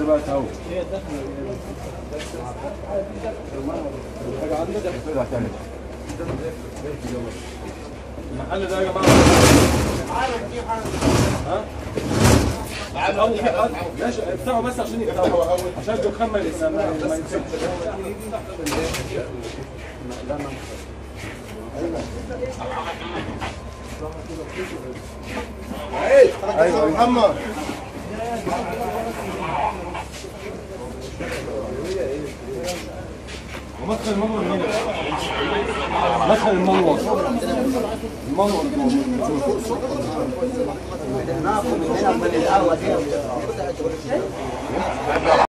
دلوقتي اهو حاجه عندك كده هتعمل المحل ده يا جماعه ها أو في حد ماشي افتحوا بس عشان يفتحوا عشان الدخان ما يتس- ما ما يتسبش ايوه محمد ومدخل المنور مين؟ مدخل المنور المنور ناخذ من هنا من القهوه دي